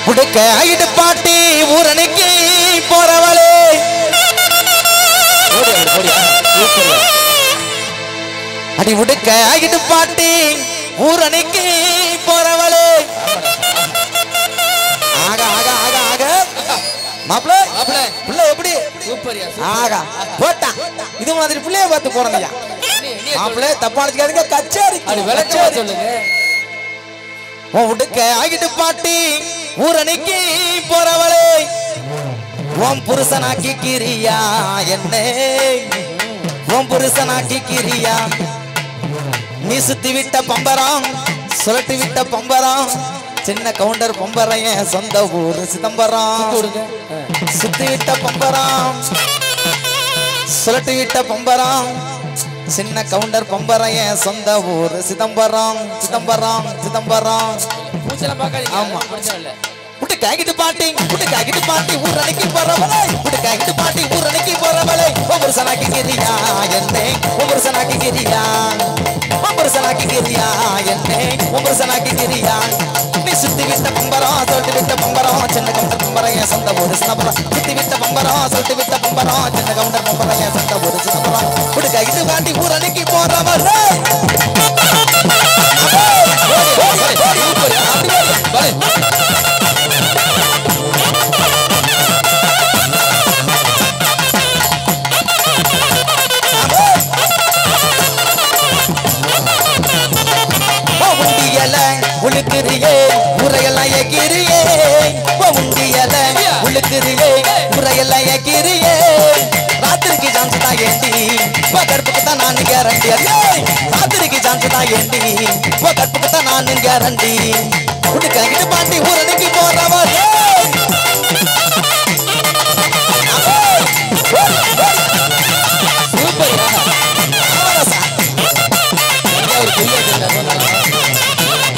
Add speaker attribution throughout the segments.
Speaker 1: உடுக்க இடுப்பாட்டி ஊரணிக்கு போறவளே
Speaker 2: ஓடி அப்படி போடி சூப்பர்
Speaker 1: அடி உடுக்க இடுப்பாட்டி ஊரணிக்கு போறவளே ஆக ஆக ஆக ஆக மாப்பிள்ள
Speaker 2: மாப்பிள
Speaker 1: பிள்ளை எப்படி
Speaker 2: சூப்பர்யா
Speaker 1: ஆகா போட்டான் இது மாதிரி பிள்ளைய பார்த்து போறதையா மாப்பிள்ள தப்பா நினைச்சுக்காதீங்க கச்சேரி
Speaker 2: அது விளக்கமா சொல்லுங்க
Speaker 1: உன் உடுக்க ஆகிட்டு பாட்டி ஊரணிக்கு போறவளே உன் புருஷனாக்கி கிரியா என்ன உன் புருஷனாக்கி கிரியா நீ சுத்தி விட்ட பம்பரம் சுழட்டி விட்ட பம்பரம் சின்ன கவுண்டர் பம்பரம் என் சொந்த ஊரு சிதம்பரம்
Speaker 2: கொடுங்க
Speaker 1: சுத்தி விட்ட பம்பரம் சுழட்டி விட்ட பம்பரம் சின்ன கவுண்டர் பம்பரம் என் சொந்த ஊரு சிதம்பரம் சிதம்பரம் சிதம்பரம்
Speaker 2: பூச்செல்லாம் பார்க்காதீங்க
Speaker 1: ஆமா.
Speaker 2: பிரச்சனை இல்ல
Speaker 1: புட்டு காகிட்டு பாட்டி புட்டு காகிட்டு பாட்டி ஊரணிக்கு போறவளை புட்டு காகிட்டு பாட்டி ஊரணிக்கு போறவளை ஒவ்வொரு சனாக்கி கிரியா என்னை ஒவ்வொரு சனாக்கி கிரியா ஒவ்வொரு சனாக்கி கிரியா என்னை ஒவ்வொரு சனாக்கி கிரியா நீ சுத்தி விட்ட பம்பரம் சொல்லிட்டு விட்ட பம்பரம் சின்ன கவுண்டர் பம்பரம் என் சொந்த ஊரு சிதம்பரம் சுத்தி விட்ட பம்பரம் சொல்லிட்டு விட்ட பம்பரம் சின்ன கவுண்டர் பம்பரம் என் சொந்த ஊரு சிதம்பரம் புட்டு காகிட்டு பாட்டி ஊரணிக்கு போறவளை
Speaker 2: பாரு
Speaker 1: உண்டியல உழுக்கிறியே உரையெல்லாம் ஏக்கிறியே உண்டியல உழுக்கிறியே உரையெல்லாம் ஏக்கிறியே ராத்திரிக்கு சான்ஸ் தான் ஏண்டி உன் கற்புக்கு தான் நான் கேரண்டி ராத்திரிக்கு சான்ஸ் தான் ஏண்டி உன் கற்புக்கு தான் நான் கேரண்டி உனக்கு அங்கிட்டு பாண்டி ஊரணிக்கு போறவா
Speaker 2: சூப்பர்யா ஐயா ஒரு பெரிய தெரியல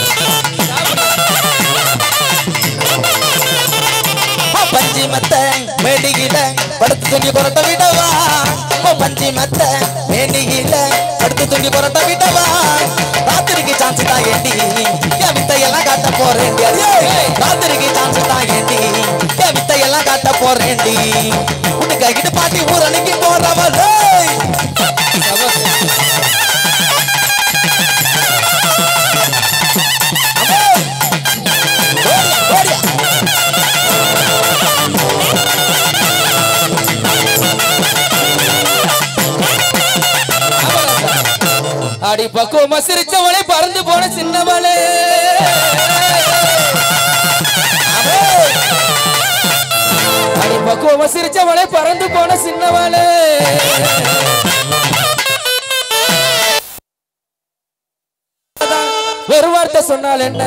Speaker 1: பஞ்சி மத்த மேடிகில படுத்து தூங்கி புரட்ட விடவா ஓ பஞ்சி மத்த மேடிகில படுத்து தூங்கி புரட்ட விடவா ராத்திரிக்கு சான்ஸ் தான் ஏண்டி என் வித்தையெல்லாம் காட்ட போறேன்டி அடேய், ராத்திரிக்கு சான்ஸ் தான் ஏண்டி என் வித்தையெல்லாம் காட்ட போறேன்டி உனக்கு அகிட்டு பாட்டி ஊரணிக்கு போறவளே
Speaker 2: அடி பக்குவமா சிரிச்சவளே பறந்து போன சின்னவளே அடி பக்குவமா சிரிச்சவளே பறந்து போன சின்னவளே ஒரு வார்த்தை சொன்னால் என்ன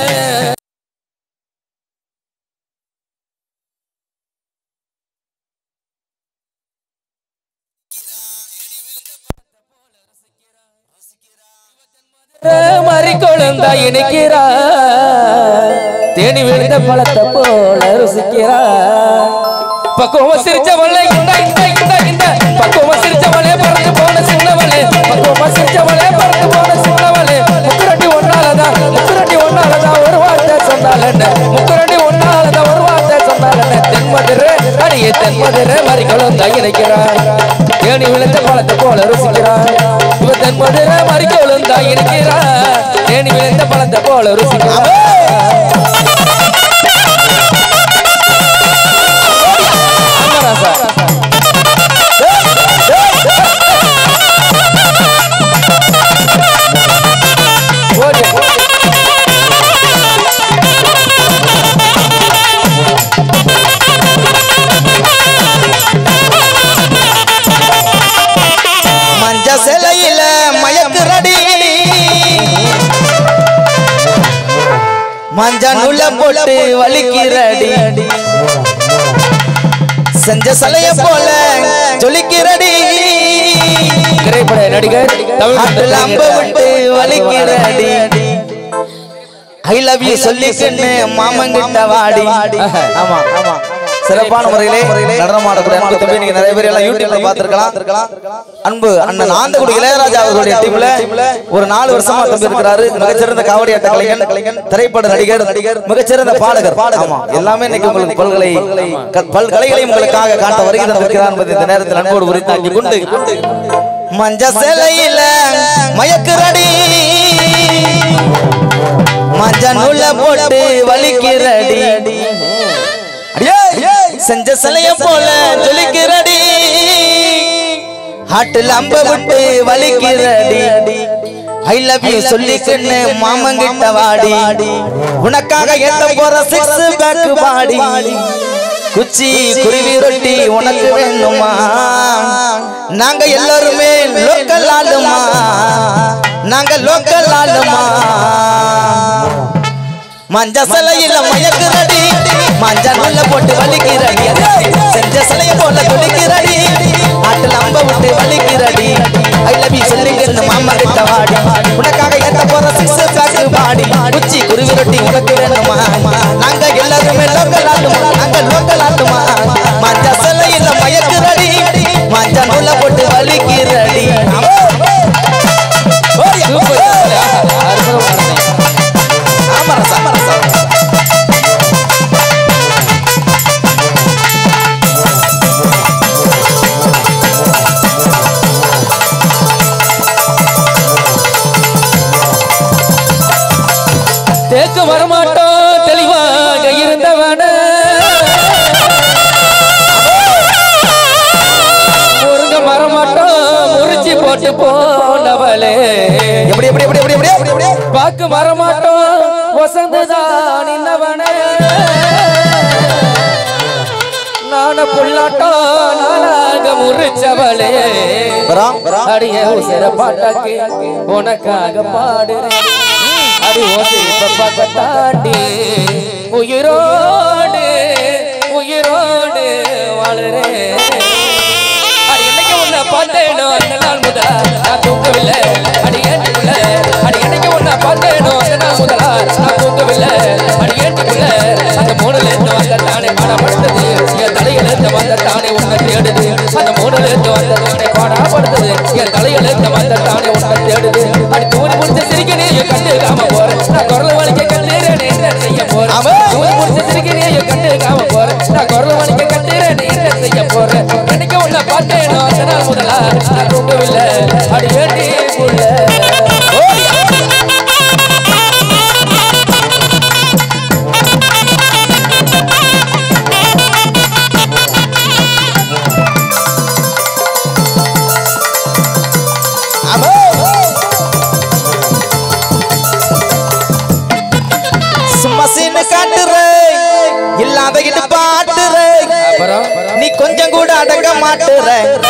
Speaker 2: மறி கொழுந்தா இணைக்கிறா தேனி விழுந்த பழத்தை போல ருசிக்கிறா பக்குவம் சிரிச்சவளே இந்த இந்த இந்த இந்த பக்குவம் சிரிச்சவளே பறந்து போன சின்னவளே பக்குவம் சிரிச்சவளே பறந்து போன சின்னவளே முக்குரண்டி ஒன்னாலதான் முக்குரண்டி ஒன்னாலதான் ஒரு வார்த்தை சொன்னால என்ன முக்குரண்டி ஒன்னாலதான் ஒரு வார்த்தை சொன்னால என்ன தென்மதுரை அடியே தென்மதுரை மறி கொழுந்தா இணைக்கிறாய் தேனி விழுந்த பழத்தை போல ருசிக்கிறாய் இவ தென்மதுரை மறி கொழுந்தா இணைக்கிறாய் தேனி விழுந்த பழத்தை போல ருசிக்கிறாய் ஆமா ராசா. ஓடி.
Speaker 1: மஞ்ச சிலையில மயக்குறடி மஞ்ச நுள்ள போட்டு வலிக்கிறடி செஞ்ச சிலைய போல ஜொலிக்கிறடி
Speaker 2: திரைப்பட நடிகர் தமிழ்
Speaker 1: ஆட்டுல அம்ப விட்டு வலிக்கிறடி ஐ லவ் யூ சொல்லிக்கின்னு மாமங்கிட்ட வாடி ஆமா ஆமா சிறப்பான முறையிலே நடனமாடக்கூடிய அன்பு தம்பி நீங்க நிறைய பேர் எல்லாம் யூடியூப்ல பார்த்திருக்கலாம் அன்பு அண்ணன் ஆந்தகுடி இளையராஜா அவர்களுடைய டீம்ல ஒரு நாலு வருஷமா தம்பி இருக்கிறாரு மிகச்சிறந்த காவடியாட்ட கலைஞன் திரைப்பட நடிகர் நடிகர் மிகச்சிறந்த பாடகர் ஆமா எல்லாமே இன்னைக்கு உங்களுக்கு பல்கலை க- பல்கலைகளையும் உங்களுக்காக காட்ட வருகை தந்திருக்கிறார் என்பதை இந்த நேரத்தில் அன்போடு உரித்தாக்கி கொண்டு மஞ்ச சிலையில மயக்குறடி மஞ்ச நுள்ள போட்டு வலிக்கிறடி அடியே, செஞ்ச சிலைய போல ஜொலிக்கிறடி ஹாட்டுல அம்ப விட்டு வலிக்கிறடி ஐ லவ் யூ சொல்லிக்கன்னு மாமங்கிட்ட வாடி உனக்காக ஏத்த போற சிக்ஸ் பேக் பாடி குச்சி குருவி ரொட்டி உனக்கு வேணுமா நாங்க எல்லாருமே லோக்கல் ஆளுமா நாங்க லோக்கல் ஆளுமா மஞ்ச சிலையில மயக்குறடி மஞ்ச நுள்ள போட்டு வலிக்கிறடி செஞ்ச சிலைய போல துடிக்கிறடி ஆட்டுல அம்ப விட்டு வலிக்கிறடி ஐ லவ் யூ சொல்லிங்கன்னு மாமா கிட்ட வாடி உனக்காக ஏத்த போற சிக்ஸ் பேக் பாடி குச்சி குருவி ரொட்டி உனக்கு வேணுமா நாங்க எல்லாருமே லோக்கல் ஆட்டுமா நாங்க லோக்கல் ஆட்டுமா மஞ்ச சிலையில மயக்குறடி மஞ்ச நுள்ள போட்டு வலிக்கிறடி
Speaker 2: சூப்பர் அற்புதமா இருந்தீங்க.
Speaker 1: ஆமா ரசா, ஆமா ரசா.
Speaker 2: தேக்க வரமாட்டோம் தெளிவாக இருந்தவன முருங்க வரமாட்டோம் முறிச்சு போட்டு போனவளே
Speaker 1: எப்படி எப்படி எப்படி எப்படி எப்படி எப்படி எப்படி
Speaker 2: பாக்கு வரமாட்டோம் வசந்துதான் நின்னவனே நான புல்லாட்டம் நானாக முறிச்சவளே
Speaker 1: வரான் வரான்
Speaker 2: அடிய உசிர பாட்டாக்கு உனக்காக பாடுறேன் அடி ஓசிரிப்ப பக்க தாண்டி உயிரோடு உயிரோடு வாழுறேன் அடி என்னைக்கு உன்னை பார்த்தேனோ அந்த நாள் முதலா நான் தூங்கவில்லை அடி ஏற்றுக்குள்ள அடி என்னைக்கு உன்னை பார்த்தேனோ அந்த நாள் முதலா நான் தூங்கவில்லை அடி ஏற்றுக்குள்ள அந்த மூணுல இருந்து வந்த தானே பாடப்படுத்தது என் தலையில இருந்து வந்த தானே உன்னை தேடுது அந்த மூணுல இருந்து வந்த தானே பாடப்படுத்தது என் தலையில இருந்து வந்த தானே உன்னை தேடுது அடி தூணி முடிச்ச சிரிக்கனே என் கண்டு காம போறேன் நான் குரல் வலிக்க கண்டீரேன் என்ன செய்ய போறேன்
Speaker 1: அவன்.
Speaker 2: தூணி முடிச்ச சிரிக்கனே என் கண்டு காம போறேன் நான் குரல் வலிக்க கண்டீரேன் என்ன செய்ய போறேன் என்னைக்கு உன்னை பார்த்தேனோ அந்த நாள் முதலா நான் தூங்கவில்லை அடி ஏண்டி புள்ள
Speaker 1: சும்மா சீனு காட்டுற இல்லாத இட்டு பாட்டுற
Speaker 2: அப்புறம்
Speaker 1: நீ கொஞ்சம் கூட அடங்க மாட்டுற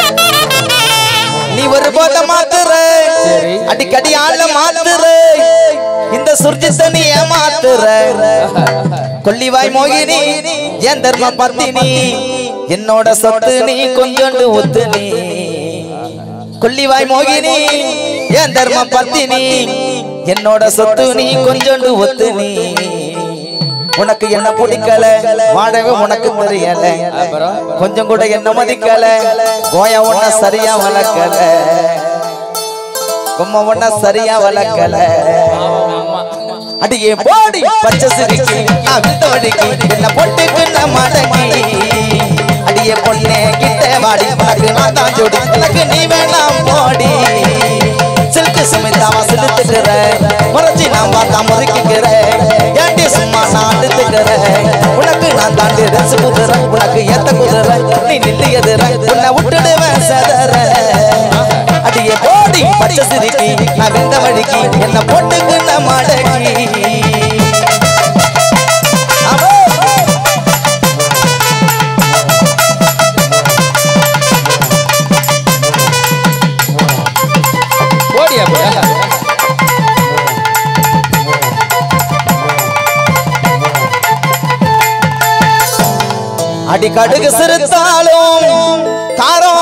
Speaker 1: நீ ஒரு போத மாத்துற
Speaker 2: சரி.
Speaker 1: அடிக்கடி ஆள மாத்துற இந்த சுர்ஜித்த நீ ஏமாத்துற கொல்லிவாய் மோகினி என் தர்ம பத்தினி என்னோட சொத்து நீ கொஞ்சோண்டு ஒத்து நீ கொல்லிவாய் மோகினி என் தர்ம பத்தினி என்னோட சொத்து நீ கொஞ்சோண்டு ஒத்து நீ உனக்கு என்ன பிடிக்கல வாழவே உனக்கு தெரியல
Speaker 2: அப்புறம்
Speaker 1: கொஞ்சம் கூட என்ன மதிக்கல கோயா ஒன்ன சரியா வளர்க்கல பொம்மை ஒன்ன சரியா வளர்க்கல அடியே போடி பச்சை சிரிக்கி நான் வித்த வடிக்கி என்ன பொட்டுக்கு நான் மடங்கி அடியே பொண்ணே கிட்ட வாடி உனக்கு நான் தான் ஜோடி எனக்கு நீ வேணாம் போடி சில்கு சுமிதாவா சிலுத்துக்கிற முறைச்சி நான் பார்த்தா முறைக்கிக்கிற ஏண்டி சும்மா நான் அடுத்துக்கிற உனக்கு நான் தாண்டி ரசு குதிர உனக்கு ஏத்த குதிர நீ நில்லு எதிர உன்னை விட்டுடுவேன் சதற அடியே போடி பச்சை சிரிக்கி நான் வெந்த வழிக்கு என்ன போட்டுக்கு நான் மடக்கி அவோ
Speaker 2: ஓடியா போயா
Speaker 1: அடி கடுகு சிறுத்தாலும் காரம்